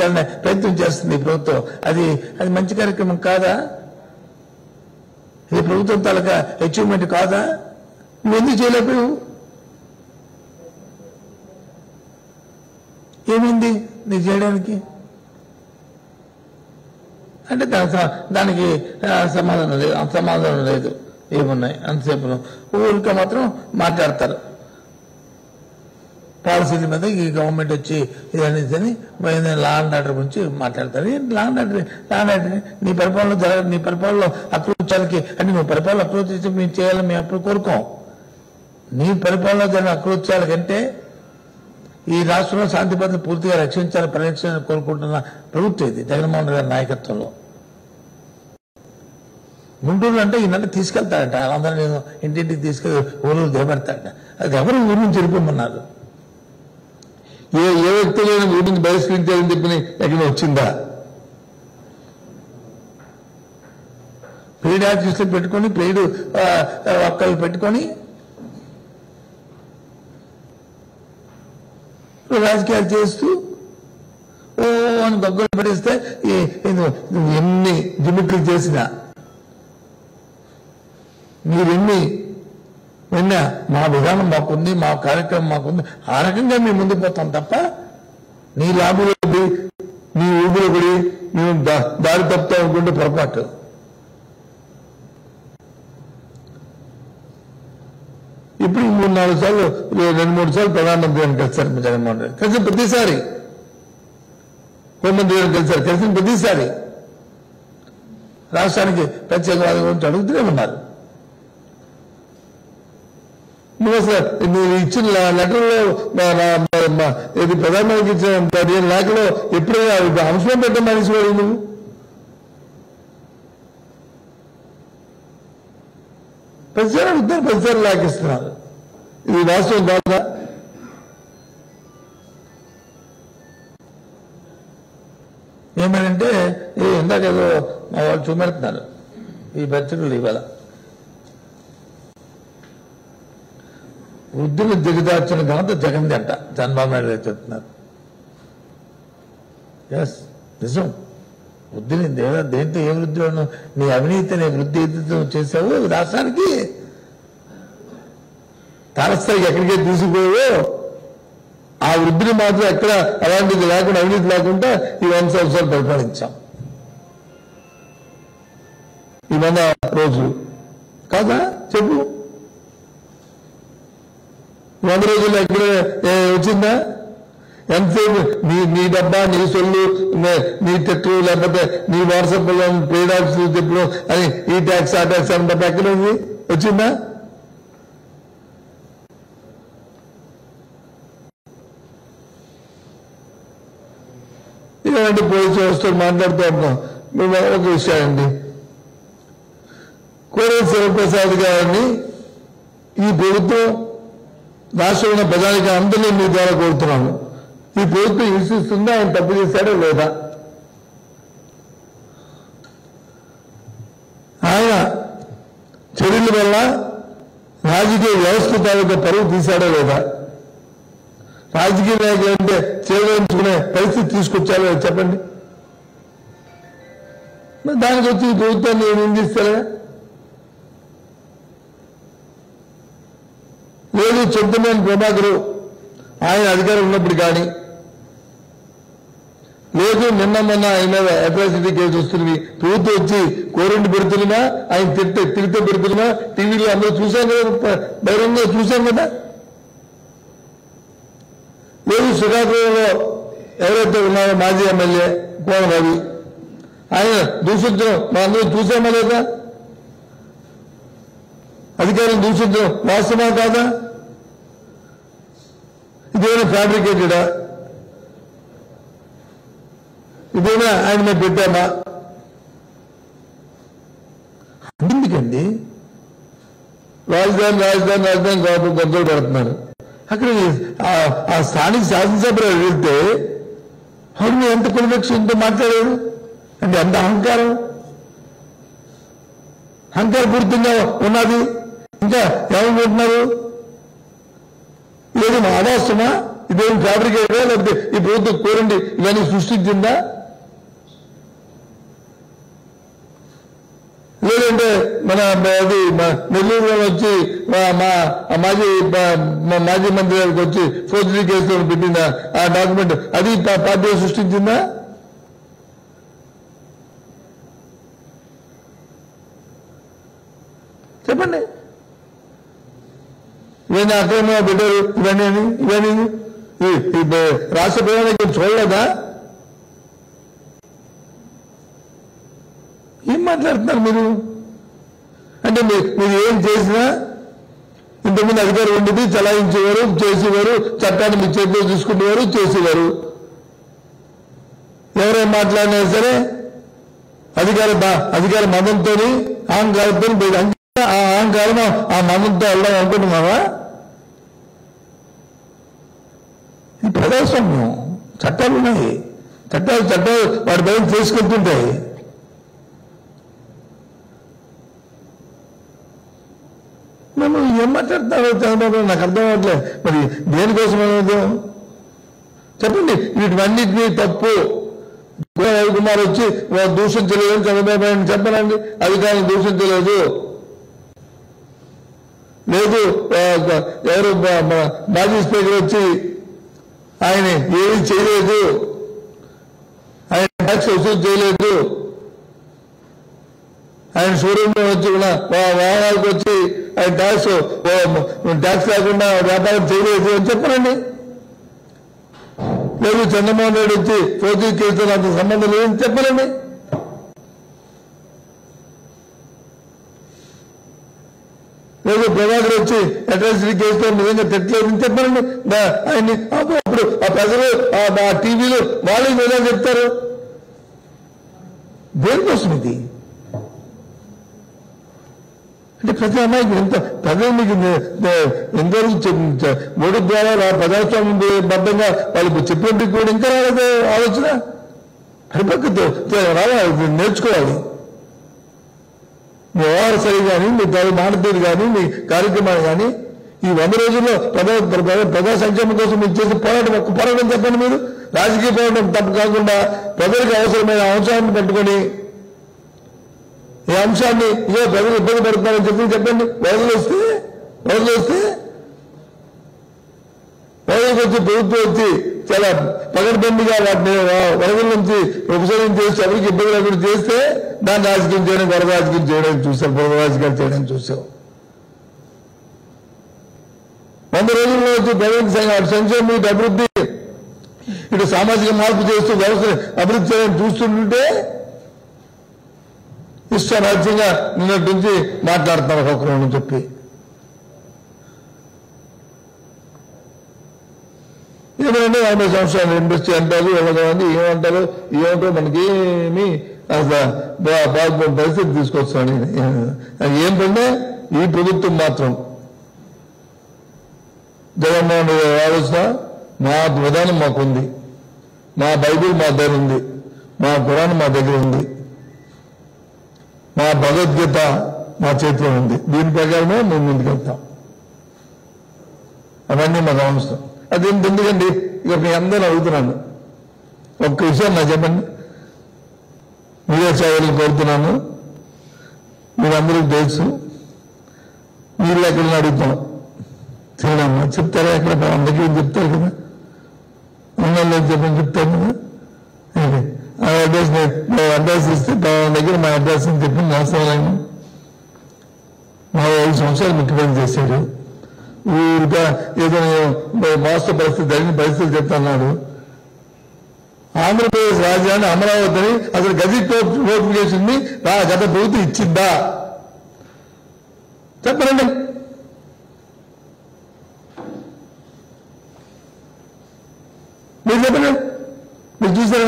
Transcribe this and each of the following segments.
తీసుకెళ్ళాలనే ప్రయత్నం చేస్తుంది ఈ ప్రభుత్వం అది అది మంచి కార్యక్రమం కాదా ఇది ప్రభుత్వం తాలూకా అచీవ్మెంట్ కాదా నువ్వు ఎందుకు చేయలేకపోయావు ఏమైంది నీకు చేయడానికి అంటే దాని స- దానికి ఆ, సమాధానం లేదు అంత సమాధానం లేదు ఏమున్నాయి అంతసేపు ఊరికే మాత్రం మాట్లాడతారు పాలసీల మీద ఈ గవర్నమెంట్ వచ్చి ఇదని లా అండ్ ఆర్డర్ గురించి మాట్లాడతారు ఏంటి law and order law and order నీ పరిపాలన జరగ నీ పరిపాలనలో అక్రోచాలకి అంటే నువ్వు పరిపాలన అక్రోచి మేము చేయాలని మేము అప్పుడు కోరుకోం నీ పరిపాలన జరిగిన అక్రోచాల కంటే ఈ రాష్ట్రంలో శాంతి భద్రత పూర్తిగా రక్షించాలని పరిరక్షణ కోరుకుంటున్న ప్రభుత్వం ఇది జగన్మోహన్ రెడ్డి గారి నాయకత్వంలో గుంటూరు అంటే ఈ నెల తీసుకెళ్తాడట అందరూ నేను ఇంటింటికి తీసుకెళ్ళి ఊరు దిగబెడతాడట అది ఎవరు ఊరు నుంచి వెళ్ళిపోమన్నారు ఏ ఏ వ్యక్తి లేని ఊరి నుంచి బహిష్కరించాలని చెప్పి ఎక్కడ వచ్చిందా పెయిడ్ ఆర్టిస్టులు పెట్టుకొని పెయిడ్ ఒక్కళ్ళు పెట్టుకొని రాజకీయాలు చేస్తూ ఓ అని దగ్గర పడేస్తే ఈ- ఇది- నువ్వు ఎన్ని జిమిక్లు చేసినా మీరెన్ని విన్నా మా విధానం మాకుంది మా కార్యక్రమం మాకుంది ఆ రకంగా మేము ముందుకు పోతాం తప్ప నీ లాభంలో పడి, నీ ఊపిలో పడి మేము దా- దారి తప్పుతాం అనుకుంటే పొరపాటు ఇప్పుడు ఈ మూడు నాలుగు సార్లు ఈ రెండు మూడు సార్లు ప్రధానమంత్రి గారిని కలిశారు మీ జగన్మోహన్ రెడ్డి కలిసిన ప్రతిసారి హోంమంత్రి గారిని కలిశారు కలిసిన ప్రతిసారి రాష్ట్రానికి ప్రత్యేకవాద గురించి అడుగుతూనే ఉన్నారు నువ్వు అసలు నువ్వు ఇచ్చిన లె- లెటర్లో మా- మా- మా- మా- ఇది ప్రధానమంత్రికి ఇచ్చిన పదిహేను లేఖలో ఎప్పుడైనా ఒక అంశం పెట్ట మనిషి వాడు నువ్వు ప్రతిసారి అడుగుతారు ప్రతిసారి లేఖిస్తున్నారు ఇది వాస్తవం కాదా ఏమనంటే ఏ ఇందాక ఏదో మా వాళ్ళు చూపెడుతున్నారు ఈ పత్రికలు ఇవాళ వృద్ధులు దిగదార్చిన ఘనత జగన్ అంట చంద్రబాబు నాయుడు గారు చెప్తున్నారు ఎస్ నిజం వృద్ధిని దేవ దేంతో ఏ వృద్ధిలోను నీ అవినీతిని వృద్ధి ఏదైతే చేసావో రాష్ట్రానికి తారస్థాయికి ఎక్కడికే తీసుకుపోయావో ఆ వృద్ధిని మాత్రం ఎక్కడ అలాంటిది లేకుండా అవినీతి లేకుండా ఈ వంద సంవత్సరాలు పరిపాలించాం ఈ వంద రోజులు కాదా చెప్పు వంద రోజుల్లో ఎక్కడ ఏ, వచ్చిందా ఎంతసేపు నీ నీ డబ్బా నీ సొల్లు నే- నీ తిట్లు లేకపోతే నీ వాట్సాప్లో పేడ్ ఆఫీసులు చెప్పడం అని ఈ ట్యాక్స్ ఆ ట్యాక్స్ అని తప్ప ఎక్కడ ఉంది వచ్చిందా ఇలాంటి పోలీసు వ్యవస్థలు మాట్లాడుతూ ఉంటాం మేము ఒక విషయం అండి కోరే శివప్రసాద్ గారిని ఈ ప్రభుత్వం రాష్ట్రంలో ప్రజానికి అందరినీ మీ ద్వారా కోరుతున్నాను ఈ ప్రభుత్వం హింసిస్తుందా ఆయన తప్పు చేశాడో లేదా ఆయన చర్యల వల్ల రాజకీయ వ్యవస్థ తాలూకా పరువు తీశాడో లేదా రాజకీయ నాయకులు అంటే చేయించుకునే పరిస్థితి తీసుకొచ్చారో లేదో చెప్పండి మరి దానికి వచ్చి ఈ ప్రభుత్వాన్ని నిందిస్తారా లేదు చింతమనేని ప్రభాకరు ఆయన అధికారం ఉన్నప్పుడు కానీ లేదు నిన్న మొన్న ఆయన మీద అట్రాసిటీ కేసు వస్తుంది ప్రభుత్వం వచ్చి కోరెంట్ పెడుతున్నా ఆయన తిట్ట తిరిగితే పెడుతున్నా టీవీలో అందరూ చూశాం కదా ప- బహిరంగంగా చూశాం కదా లేదు శ్రీకాకుళంలో ఎవరైతే ఉన్నారో మాజీ ఎమ్మెల్యే కోన రవి ఆయన దూషించడం మనందరం చూసామా లేదా అధికారులు దూషించడం వాస్తవా కాదా ఇదేమైనా ఫ్యాబ్రికేటెడా ఇదేనా ఆయన మేము పెట్టామా ఎందుకండి రాజధాని రాజధాని రాజధాని కాబట్టి గొంతులు పెడుతున్నారు అక్కడ ఆ- ఆ స్థానిక శాసనసభలో వెళ్తే అవును ఎంత కులపక్షంతో మాట్లాడారు అంటే ఎంత అహంకారం అహంకారపూరితంగా ఉన్నది ఇంకా ఏమనుకుంటున్నారు లేదు మా ఆవాసమా ఇదేం ఫ్యాబ్రికేటా లేకపోతే ఈ ప్రభుత్వం కోరండి ఇవన్నీ సృష్టించిందా లేదంటే మన అది మా నెల్లూరులో వచ్చి మా మా- ఆ మాజీ మా- మా మాజీ మంత్రి గారికి వచ్చి ఫోర్జరీ కేసులో పెట్టిన ఆ డాక్యుమెంట్ అది పా- పార్టీ సృష్టించిందా చెప్పండి ఇవన్నీ అక్రమంగా పెట్టారు ఇవన్నీ అని, ఇవన్నీ ఈ- ఈ బ- రాష్ట్ర ప్రధానికి చూడలేదా ఏం మాట్లాడుతున్నారు మీరు అంటే మీ- మీరు ఏం చేసినా ఇంతకుముందు అధికారం ఉండేది చలాయించేవారు చేసేవారు చట్టాన్ని మీ చేతిలో తీసుకునేవారు చేసేవారు ఎవరేం మాట్లాడినా సరే అధికార బా- అధికార మతంతో అహంకారంతో మీరు అంగీ- ఆ అహంకారం ఆ మతంతో వెళ్దాం అనుకుంటున్నావా ఇది ప్రజాస్వామ్యం చట్టాలు ఉన్నాయి చట్టాలు చట్టాలు వాటి బయట చేసుకుంటుంటాయి మేము ఏం మాట్లాడుతున్నారో చంద్రబాబు నాకు అర్థం అవ్వట్లేదు మరి దేనికోసం అనేది చెప్పండి వీటివన్నిటినీ తప్పు రవి కుమార్ వచ్చి "వా- దూషించలేదు చంద్రబాబు నాయుడు చెప్పనండి అధికారం దూషించలేదు లేదు ఆ, ఎవరు మా- మా మాజీ స్పీకర్ వచ్చి ఆయన ఏమీ చేయలేదు ఆయన ట్యాక్స్ వసూలు చేయలేదు ఆయన షోరూమ్ లో వచ్చి కూడా వా- వాహనాలకు వచ్చి ఆయన ట్యాక్స్ ట్యాక్స్ లేకుండా వ్యాపారం చేయలేదు అని చెప్పనండి లేదు చంద్రమోహన్ రెడ్డి వచ్చి ఫోర్జీ కేసుతో అంత సంబంధం లేదని చెప్పనండి లేదు ప్రభాకర్ వచ్చి అట్రాసిటీ కేసుతో నిజంగా తిట్టలేదని చెప్పనండి దా- ఆయన్ని అప్పుడు అప్పుడు ఆ ప్రజలు ఆ- ఆ టీవీలో వాళ్ళు ఏదో చెప్తారు దేనికోసం ఇది అంటే ప్రతి అమ్మాయికి ఎంత ప్రజలు మీకు నే- నే- ఎంతవరకు చెప్- చె- మూడు ద్వారా రా- ప్రజాస్వామ్యం బద్ధంగా వాళ్ళకి చెప్పినట్టు కూడా ఇంకా రాలేదు ఆలోచన పరిపక్వత రావాలి నేర్చుకోవాలి మీ వ్యవహార శైలి కానీ మీ పది మాటతీరు కానీ మీ కార్యక్రమాలు కానీ ఈ వంద రోజుల్లో ప్రజా ప్రజా- ప్రజా సంక్షేమం కోసం మీరు చేసే పోరాటం ఒక్క పోరాటం చెప్పండి మీరు రాజకీయ పోరాటం తప్పు కాకుండా ప్రజలకు అవసరమైన అంశాన్ని పట్టుకొని ఈ అంశాన్ని ఇదో ప్రజలు ఇబ్బంది పడుతున్నారని చెప్పి చెప్పండి వరదలు వస్తే వరదలు వస్తే వరదలకు వచ్చి ప్రభుత్వం వచ్చి చాలా పగడబండిగా వాటిని వ- వరదల నుంచి ఉపసరణ చేసి ఎవరికి ఇబ్బంది లేకుండా చేస్తే దాన్ని రాజకీయం చేయడం వరద రాజకీయం చేయడానికి చూసాం వరద రాజకీయాలు చేయడానికి చూసాం వంద రోజుల్లో వచ్చి ప్రజలకు సంఘ- అటు సంక్షేమం ఇటు అభివృద్ధి ఇటు సామాజిక మార్పు చేస్తూ వ్యవస్థను అభివృద్ధి చేయడానికి చూస్తుంటే ఇష్టరాజ్యంగా నిన్నటి నుంచి మాట్లాడుతున్నారు ఒక్కొక్కరు చెప్పి ఏమంటే యాభై సంవత్సరాలు ఇండస్ట్రీ అంటారు ఎవరు ఏమంటారు ఏమంటారు మనకి ఏమి అసలు బా- బాగున్న పరిస్థితి తీసుకొస్తాను ఏం పండే ఈ ప్రభుత్వం మాత్రం జగన్మోహన్ రెడ్డి గారి ఆలోచన మా విధానం మాకుంది మా బైబిల్ మా దగ్గర ఉంది మా పురాణం మా దగ్గర ఉంది మా భగవద్గీత మా చేతిలో ఉంది దీని ప్రకారమే మేము ముందుకెళ్తాం అవన్నీ మాకు అవసరం అది ఎందుకండి ఇక మీ అందరూ అడుగుతున్నాను ఒక్క విషయం నాకు చెప్పండి మీరే సేవలు కోరుతున్నాను మీరందరికీ తెలుసు మీరు ఎక్కడ అడుగుతాం తినమ్మా చెప్తారా ఎక్కడ పవన్ దగ్గర చెప్తారు కదా ఉన్నోళ్ళు చెప్పని చెప్తారు కదా అదే. ఆ అడ్రస్ అడ్రస్ ఇస్తే పవన్ దగ్గర మా అడ్రస్ అని చెప్పి మోసంలాగా మా ఐదు సంవత్సరాలు ముఖ్యమంత్రి చేశాడు ఊరిగా ఏదో వాస్తవ పరిస్థితి జరిగిన పరిస్థితులు చెప్తున్నాడు ఆంధ్రప్రదేశ్ రాజధాని అమరావతిని అసలు గజెట్ నోటిఫికేషన్ ని రా గత ప్రభుత్వం ఇచ్చిందా చెప్పండి మీరు చెప్పండి మీరు చూసారా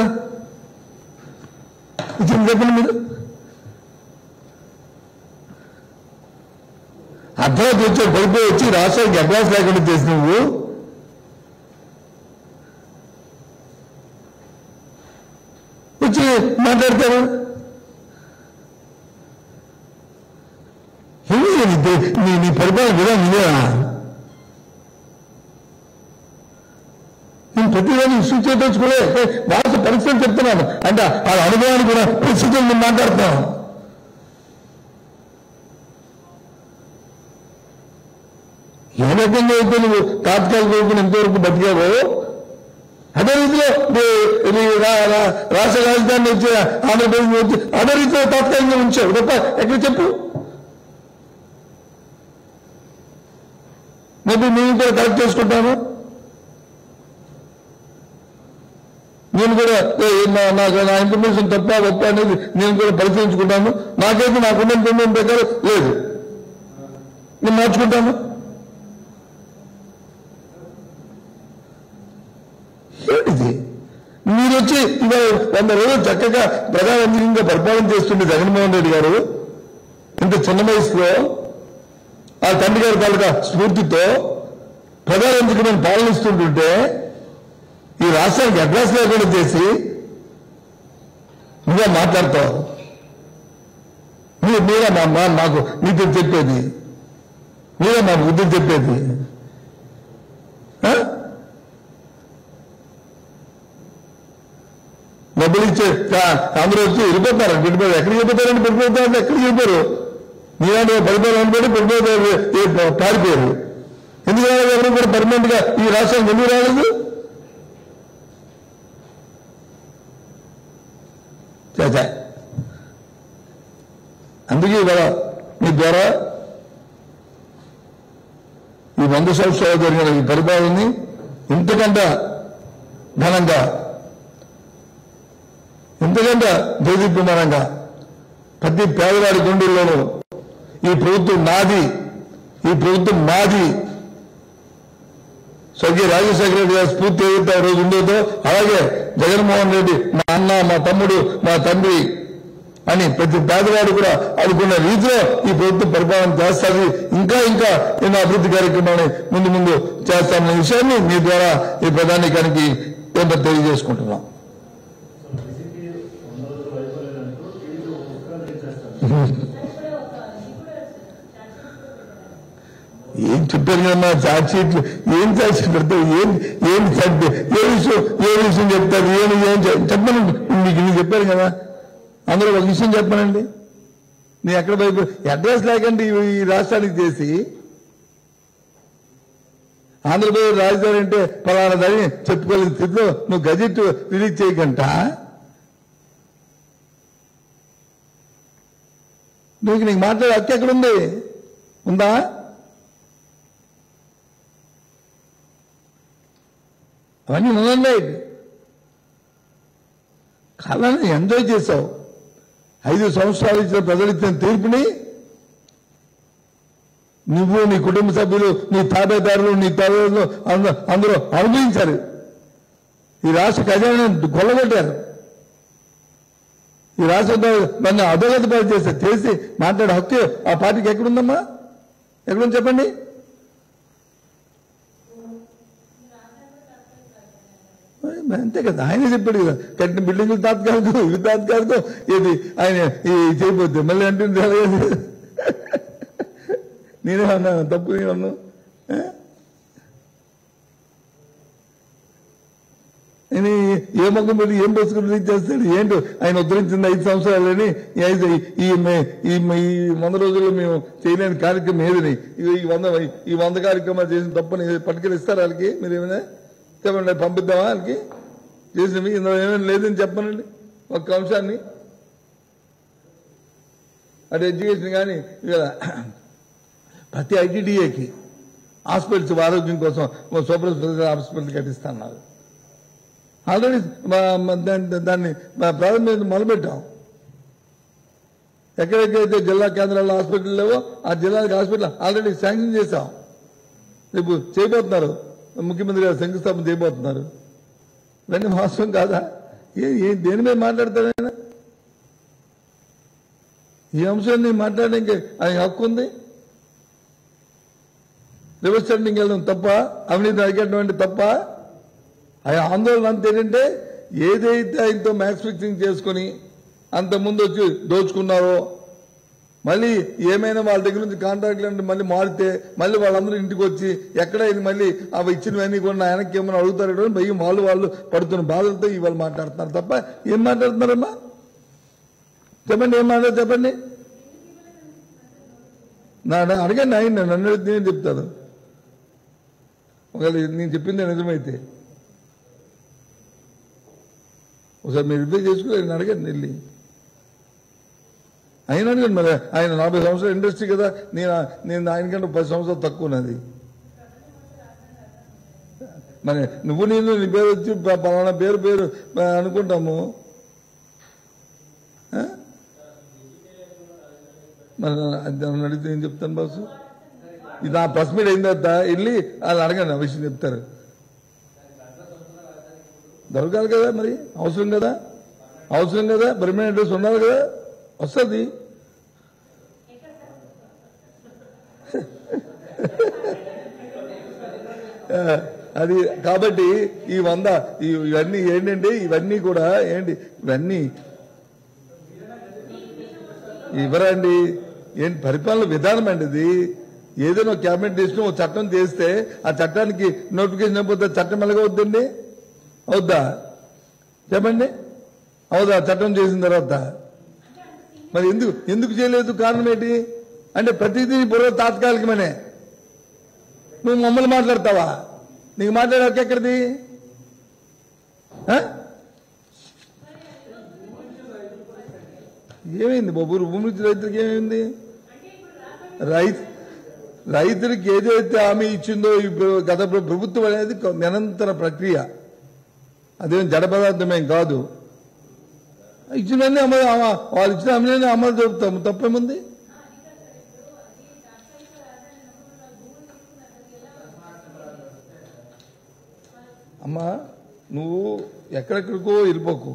ఇచ్చింది చెప్పండి మీరు అర్ధరాత్రి వచ్చే పడిపోయి వచ్చి రాష్ట్రానికి అడ్వాన్స్ లేకుండా చేసి నువ్వు వచ్చి మాట్లాడతారు ఏమి ఇది? నీ నీ పరిపాలన విధానం ఇదేనా ప్రతిదాన్ని ఇష్యూ చేయదలుచుకోలే భారత పరిస్థితి చెప్తున్నాను అంటే ఆ అనుభవాన్ని కూడా పరిస్థితులు నేను మాట్లాడుతున్నాను ఏ రకంగా అయితే నువ్వు తాత్కాలిక వైపున ఎంతవరకు బతికావో అదే రీతిలో నీ- నీ రా- రా- రాష్ట్ర రాజధాని వచ్చి ఆంధ్రప్రదేశ్ వచ్చి అదే రీతిలో తాత్కాలికంగా ఉంచావు తప్ప ఎక్కడ చెప్పు మరి నేను కూడా కరెక్ట్ చేసుకుంటాను నేను కూడా ఏ, నా- నాకు నా ఇన్ఫర్మేషన్ తప్ప గొప్ప అనేది నేను కూడా పరిశీలించుకుంటాను నాకైతే నాకున్న ఇన్ఫర్మేషన్ ప్రకారం లేదు నేను మార్చుకుంటాను ఏంటిది మీరు వచ్చి ఇవాళ వంద రోజులు చక్కగా ప్రధానమంత్రిగా పరిపాలన చేస్తుండే జగన్మోహన్ రెడ్డి గారు ఇంత చిన్న వయసులో ఆ తండ్రి గారి తాలూకా స్ఫూర్తితో ప్రధానమంత్రికి మేము పాలనిస్తుంటుంటే ఈ రాష్ట్రానికి అడ్రస్ లేకుండా చేసి నువ్వే మాట్లాడతావు మీరు మీరే మా మా మాకు నీతి చెప్పేది మీరే మా బుద్ధి చెప్పేది ఆ? డబ్బులు ఇచ్చే కా- అందరూ వచ్చి వెళ్ళిపోతారు వెళ్ళిపోతారు ఎక్కడికి వెళ్ళిపోతారండి వెళ్ళిపోతారు ఎక్కడికి వెళ్ళిపోరు మీలాంటి పరిపాలన పెట్టి వెళ్ళిపోతారు పారిపోయారు ఎందుకు రాలేదు ఎవరు కూడా పర్మనెంట్ గా ఈ రాష్ట్రానికి ఎందుకు రాలేదు చేచా అందుకే ఇవాళ మీ ద్వారా ఈ వంద సంవత్సరాలు జరిగిన ఈ పరిపాలనని ఇంతకంటే ఘనంగా ఇంతకంటే దేదీప్యమానంగా ప్రతి పేదవాడి గుండెల్లోనూ ఈ ప్రభుత్వం నాది ఈ ప్రభుత్వం మాది స్వర్గీయ రాజశేఖర రెడ్డి గారి స్ఫూర్తి ఏదైతే ఆ రోజు ఉండేదో అలాగే జగన్మోహన్ రెడ్డి మా అన్న మా తమ్ముడు మా తండ్రి అని ప్రతి పేదవాడు కూడా అనుకున్న రీతిలో ఈ ప్రభుత్వం పరిపాలన చేస్తుంది ఇంకా ఇంకా ఎన్నో అభివృద్ధి కార్యక్రమాన్ని ముందు ముందు చేస్తామనే విషయాన్ని మీ ద్వారా ఈ ప్రధానికానికి ఏంటో తెలియజేసుకుంటున్నాం ఏం చెప్పారు కదమ్మా చార్జ్ షీట్లు ఏం చార్జ్ షీట్ పెడతారు ఏం ఏం చార్జ్ ఏ విషయం ఏ విషయం చెప్తారు ఏం ఏం చెప్- చెప్పనండి మీకు ఇది చెప్పారు కదా అందులో ఒక విషయం చెప్పనండి నేను ఎక్కడ వైపు అడ్రస్ లేకండి ఈ- ఈ రాష్ట్రానికి చేసి ఆంధ్రప్రదేశ్ రాజధాని అంటే ఫలానా దాన్ని చెప్పుకోలేని స్థితిలో నువ్వు గజెట్ రిలీజ్ చేయకంట నీకు నీకు మాట్లాడే హక్కు ఎక్కడుంది ఉందా అవన్నీ ఉందండి కాలాన్ని ఎంజాయ్ చేశావు ఐదు సంవత్సరాలు ఇచ్చిన ప్రజలు ఇచ్చిన తీర్పుని నువ్వు నీ కుటుంబ సభ్యులు నీ తాబేదారులు నీ తల్లిదండ్రులు అందరూ అందరూ అనుభవించారు ఈ రాష్ట్ర ఖజానాన్ని కొల్లగొట్టారు ఈ రాష్ట్రంలో నన్ను అధోగతి పాలు చేశారు చేసి మాట్లాడే హక్కు ఆ పార్టీకి ఎక్కడుందమ్మా ఎక్కడుంది చెప్పండి మరి అంతే కదా ఆయన చెప్పాడు కదా కట్టిన బిల్డింగ్లు తాత్కాలికం ఇవి తాత్కాలికం ఇది ఆయన ఈ చేయబోద్ది మళ్ళీ అంటుంది అలాగే. నేనే అన్నాను తప్పు నేను అన్నాను ఆ? ఆయన ఏ మొక్కం పెట్టి ఏం బస్సుకుని రిలీజ్ చేస్తాడు ఏంటో ఆయన ఉద్ధరించింది ఐదు సంవత్సరాలని ఈ ఐదు ఈ మే- ఈ మే- ఈ వంద రోజుల్లో మేము చేయలేని కార్యక్రమం ఏదని ఇగో ఈ వంద ఈ వంద కార్యక్రమాలు చేసిన తప్పని పట్టుకెళ్ళి ఇస్తారు వాళ్ళకి మీరు ఏమైనా చెప్పండి పంపిద్దామా వాళ్ళకి చేసినవి ఇందులో ఏమైనా లేదని చెప్పనండి ఒక అంశాన్ని అటు ఎడ్యుకేషన్ కానీ ఇవాళ ప్రతి ఐటీడీఏకి హాస్పిటల్స్ ఆరోగ్యం కోసం సూపర్ స్పెషాలిటీ హాస్పిటల్ కట్టిస్తున్నారు ఆల్రెడీ మా- మా దాన్ని దాన్ని మా ప్రారంభం మొదలుపెట్టాం ఎక్కడెక్కడైతే జిల్లా కేంద్రాల్లో హాస్పిటల్ లేవో ఆ జిల్లాకి హాస్పిటల్ ఆల్రెడీ శాంక్షన్ చేశాం రేపు చేయబోతున్నారు ముఖ్యమంత్రి గారు శంకుస్థాపన చేయబోతున్నారు ఇవన్నీ వాస్తవం కాదా ఏ ఏ దేని మీద మాట్లాడతాడు ఆయన ఈ అంశాన్ని మాట్లాడడానికి ఆయన హక్కు ఉంది రివర్స్ టెండింగ్ వెళ్ళడం తప్ప అవినీతి అడిగేయడం అంటే తప్ప ఆయన ఆందోళన అంత ఏంటంటే ఏదైతే ఆయనతో మ్యాక్స్ ఫిక్సింగ్ చేసుకుని అంత ముందు వచ్చి దోచుకున్నారో మళ్ళీ ఏమైనా వాళ్ళ దగ్గర నుంచి కాంట్రాక్ట్లు అంటే మళ్ళీ మారితే మళ్ళీ వాళ్ళందరూ ఇంటికి వచ్చి ఎక్కడ ఇది మళ్ళీ అవి ఇచ్చినవన్నీ కూడా నా వెనక్కి ఏమైనా అడుగుతారు అని భయం వాళ్ళు వాళ్ళు పడుతున్న బాధలతో ఇవాళ మాట్లాడుతున్నారు తప్ప ఏం మాట్లాడుతున్నారమ్మా చెప్పండి ఏం మాట్లాడు చెప్పండి నా నా- అడగండి ఆయన నన్ను అడిగితే నేను చెప్తాను ఒకవేళ నేను చెప్పింది నిజమైతే ఒకసారి మీరు రిపేర్ చేసుకుని ఆయన అడగండి వెళ్ళి ఆయన అడగండి మరి ఆయన నలభై సంవత్సరాల ఇండస్ట్రీ కదా నేను నేను ఆయనకంటే పది సంవత్సరాలు తక్కువ ఉన్నది మరి నువ్వు నేను నీ పేరు వచ్చి ప- పలానా పేరు పేరు ఆ, అనుకుంటాము ఆ? మరి నా- అది నన్ను అడిగితే ఏం చెప్తాను బాసు ఇది నా ప్రెస్ మీట్ అయిన తర్వాత వెళ్ళి వాళ్ళు అడగండి ఆ విషయం చెప్తారు దొరకాలి కదా మరి అవసరం కదా అవసరం కదా పర్మనెంట్ అడ్రస్ ఉండాలి కదా వస్తుంది ఆ, అది కాబట్టి ఈ వంద ఈ- ఇవన్నీ ఏంటంటే ఇవన్నీ కూడా ఏంటి ఇవన్నీ ఇవ్వరండి ఏంటి పరిపాలన విధానం అండి ఇది ఏదైనా ఒక క్యాబినెట్ తీసుకుని ఒక చట్టం చేస్తే ఆ చట్టానికి నోటిఫికేషన్ అయిపోతే చట్టం ఎలాగ అవుద్దండి అవుద్దా చెప్పండి అవుదా చట్టం చేసిన తర్వాత మరి ఎందుకు ఎందుకు చేయలేదు కారణం ఏంటి అంటే ప్రతిదీ బుర్ర తాత్కాలికమనే నువ్వు మమ్మల్ని మాట్లాడతావా నీకు మాట్లాడే ఎక్కడిది ఆ? ఏమైంది బాబు భూమి నుంచి రైతులకు ఏమైంది రైతు రైతులకు ఏదైతే హామీ ఇచ్చిందో ఈ ప్ర- గత ప్ర- ప్రభుత్వం అనేది కొ- నిరంతర ప్రక్రియ అదేం జడ పదార్థమేం కాదు ఇచ్చినన్నీ అమలు అమ- వాళ్ళు ఇచ్చిన హామీలన్నీ అమలు చెబుతాము తప్పేముంది అమ్మా నువ్వు ఎక్కడెక్కడికో వెళ్ళిపోకు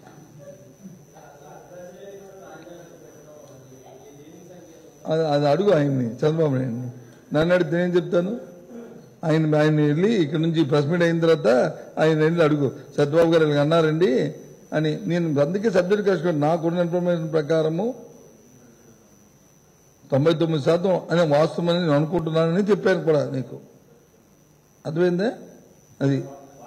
అది అది అడుగు ఆయన్ని చంద్రబాబు నాయుడిని నన్ను అడిగితే నేను చెప్తాను ఆయన ఆయన వెళ్ళి ఇక్కడ నుంచి ప్రెస్ మీట్ అయిన తర్వాత ఆయన వెళ్ళి అడుగు సత్యబాబు గారు ఇలా అన్నారండి అని నేను అందుకే సబ్జెక్ట్ కలుసుకుని నాకున్న ఇన్ఫర్మేషన్ ప్రకారము తొంభై తొమ్మిది శాతం అనే వాస్తవమని నేను అనుకుంటున్నానని చెప్పాను కూడా నీకు అర్థమైందా అది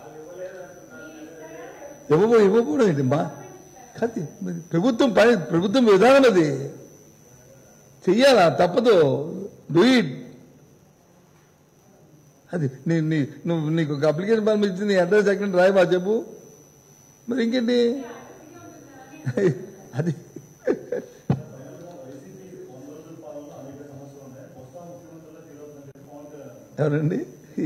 ఇవ్వబో ఇవ్వకూడదు ఏంటి మా కాదు మరి ప్రభుత్వం పని ప్రభుత్వం విధానం అది చెయ్యాలా తప్పదు డూ ఇట్ అది నీ నీ నువ్వు నీకు ఒక అప్లికేషన్ ఫార్మ్ ఇచ్చి నీ అడ్రస్ ఎక్కడ రాయబా చెప్పు మరి ఇంకేంటి అది ఎవరండి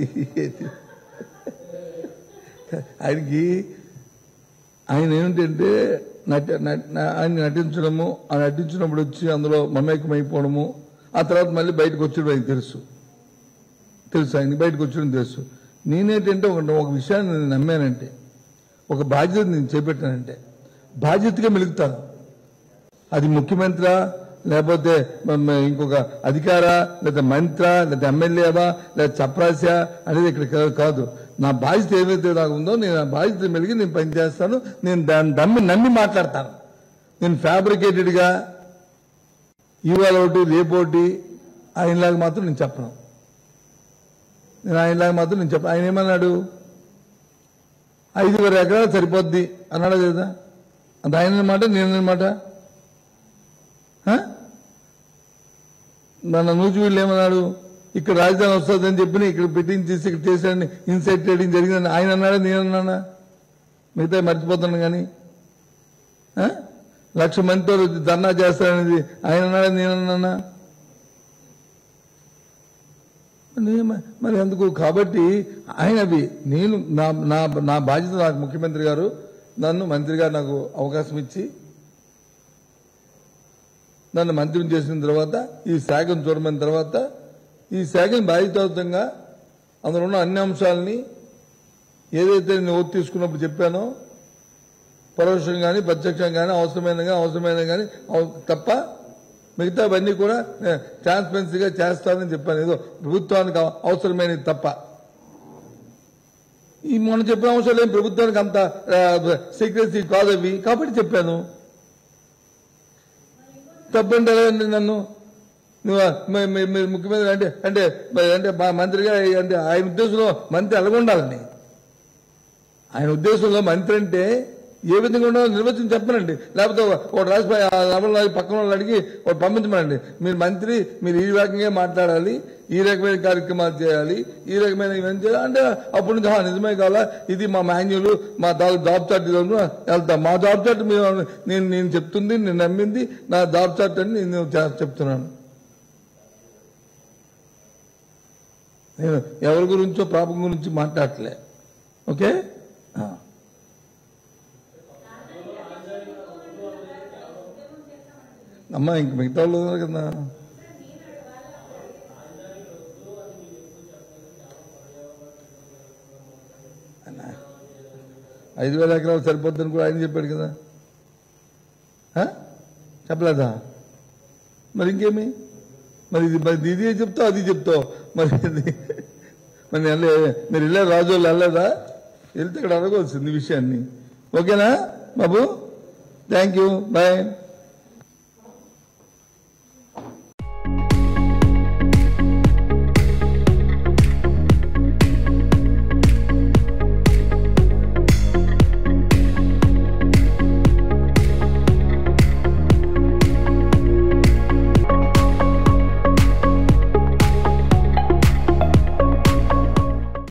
ఆయనకి ఆయన ఏమిటంటే నట నట- నా- ఆయన నటించడము ఆ నటించినప్పుడు వచ్చి అందులో మమేకమైపోవడము ఆ తర్వాత మళ్ళీ బయటకు వచ్చడం ఆయనకు తెలుసు తెలుసు ఆయన బయటకు వచ్చడం తెలుసు నేనేంటంటే ఒక ఒక విషయాన్ని నేను నమ్మానంటే ఒక బాధ్యత నేను చేపట్టానంటే బాధ్యతగా మెలుగుతాను అది ముఖ్యమంత్రి లేకపోతే మ- మ- ఇంకొక అధికార లేదా మంత్ర లేదా ఎమ్మెల్యేవా లేదా చప్రాసా అనేది ఇక్కడ కా- కాదు నా బాధ్యత ఏదైతే నాకు ఉందో నేను ఆ బాధ్యత మెలిగి నేను పనిచేస్తాను నేను దాన్ని నమ్మి నమ్మి మాట్లాడతాను నేను ఫ్యాబ్రికేటెడ్గా ఇవాళ ఒకటి రేపు ఒకటి ఆయనలాగా మాత్రం నేను చెప్పను నేను ఆయనలాగా మాత్రం నేను చెప్పను ఆయన ఏమన్నాడు ఐదుగురు ఎకరాలు సరిపోద్ది అన్నాడు కదా అది ఆయన మాట నేను మాట మన నూజు వీళ్ళు ఏమన్నాడు ఇక్కడ రాజధాని వస్తుందని చెప్పి ఇక్కడ పెట్టింగ్ చేసి ఇక్కడ చేశాడని ఇన్సైట్ ట్రేడింగ్ జరిగిందని ఆయన అన్నాడా నేను అన్నానా మిగతా మర్చిపోతాను కానీ ఆ? లక్ష మందితో ధర్నా చేస్తాడనేది ఆయన అన్నాడా నేను అన్నానా నే- మరి అందుకు కాబట్టి ఆయనవి నేను నా నా నా బాధ్యత నాకు ముఖ్యమంత్రి గారు నన్ను మంత్రి గారు నాకు అవకాశం ఇచ్చి నన్ను మంత్రిని చేసిన తర్వాత ఈ శాఖను చూడమైన తర్వాత ఈ శాఖను బాధ్యతాయుతంగా అందులో ఉన్న అన్ని అంశాలని ఏదైతే నేను ఓటు తీసుకున్నప్పుడు చెప్పానో పరోక్షం కానీ ప్రత్యక్షం కానీ అవసరమైన కానీ అవసరమైన కానీ అవ- తప్ప మిగతా అవన్నీ కూడా ట్రాన్స్పరెన్సీగా చేస్తానని చెప్పాను ఏదో ప్రభుత్వానికి అవ- అవసరమైనది తప్ప ఈ మొన్న చెప్పిన అంశాలు ఏం ప్రభుత్వానికి అంత సీక్రెసీ కాదు అవి కాబట్టి చెప్పాను తప్పంటే ఎలా అండి నన్ను నువ్వు మీ- మీ- మీరు ముఖ్యమంత్రి అంటే అంటే మరి అంటే మా మంత్రిగా అంటే ఆయన ఉద్దేశంలో మంత్రి ఎలాగ ఉండాలండి ఆయన ఉద్దేశంలో మంత్రి అంటే ఏ విధంగా ఉండాలో నిర్వచనం చెప్పనండి లేకపోతే ఒక రాజుపై రమణ పక్కన వాళ్ళు అడిగి ఒక పంపించమనండి మీరు మంత్రి మీరు ఈ రకంగా మాట్లాడాలి ఈ రకమైన కార్యక్రమాలు చేయాలి ఈ రకమైన ఇవన్నీ చేయాలి అంటే అప్పటి నుంచి "ఆ, నిజమే కావాలా ఇది మా మాన్యుల్ మా దా- జాబ్ చార్ట్ వెళ్తాం మా జాబ్ చార్ట్ మేము నేను నేను చెప్తుంది నేను నమ్మింది నా జాబ్ చార్ట్ అని నేను చే- చెప్తున్నాను నేను ఎవరి గురించో పాపం గురించి మాట్లాడలే ఓకే ఆ. అమ్మా ఇంక మిగతా వాళ్ళు ఉన్నారు కదా అన్నా, ఐదు వేల ఎకరాలు సరిపోద్దని కూడా ఆయన చెప్పాడు కదా ఆ? చెప్పలేదా మరి ఇంకేమి మరి ఇది మరి ఇది చెప్తావు అది చెప్తావు మరి ఇది మరి నేను వెళ్ళే- మీరు వెళ్ళే రాజు వాళ్ళు వెళ్ళలేదా వెళ్తే ఇక్కడ అడగవలసింది ఈ విషయాన్ని ఓకేనా బాబు థ్యాంక్ యూ బాయ్